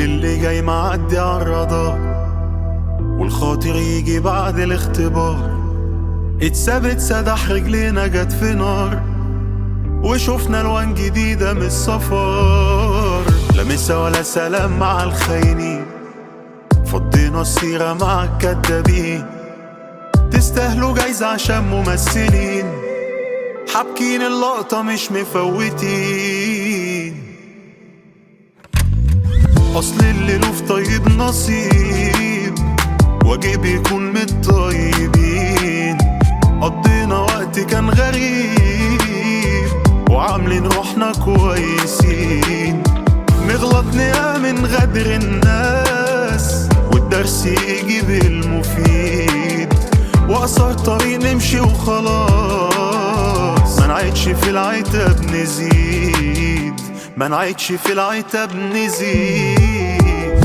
اللي جاي معدي عالرادار والخاطر يجي بعد الاختبار اتثبت سدح رجلينا جت في نار وشفنا الوان جديدة من السفر لا مسا ولا سلام مع الخاينين فضينا السيرة مع الكدابين تستاهلوا جايزة عشان ممثلين حابكين اللقطة مش مفوتين أصل اللي له في طيب نصيب واجب يكون من الطيبين قضينا وقت كان غريب وعاملين روحنا كويسين نغلط نآمن غدر الناس والدرس يجيب المفيد وأقصر طريق نمشي وخلاص ما نعيدش في العتاب نزيد ما نعيدش في العتاب نزيد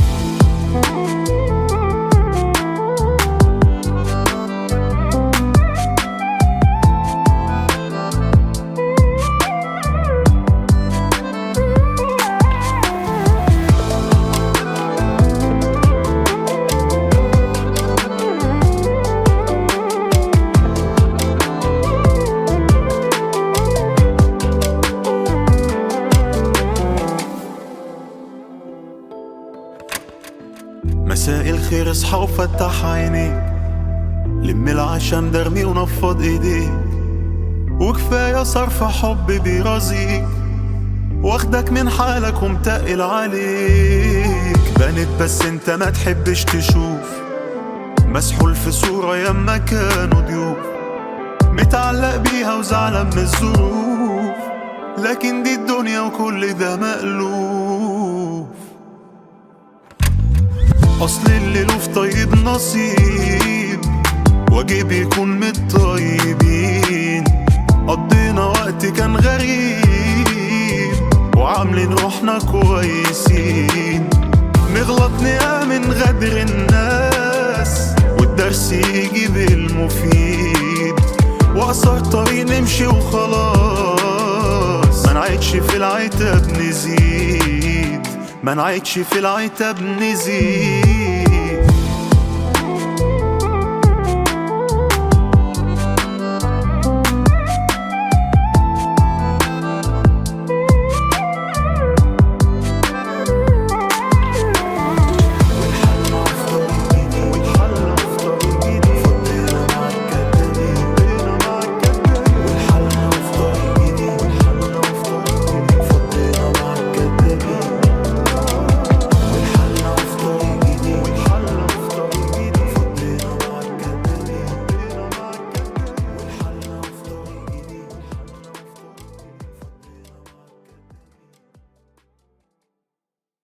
مساء الخير اصحى وفتح عينيك لم العشم ده ارمي ونفض ايديك وكفاية صرف حب بيرازيك واخدك من حالك ومتقل عليك بنت بس انت ما تحبش تشوف مسحول في صورة يما كانوا ضيوف متعلق بيها وزعلان من الظروف لكن دي الدنيا وكل ده مألوف أصل اللي له في طيب نصيب واجب يكون من الطيبين قضينا وقت كان غريب وعاملين روحنا كويسين نغلط نآمن غدر الناس والدرس يجيب المفيد وأقصر طريق نمشي وخلاص ما نعيدش في العتاب نزيد ما نعيدش في العتاب نزيد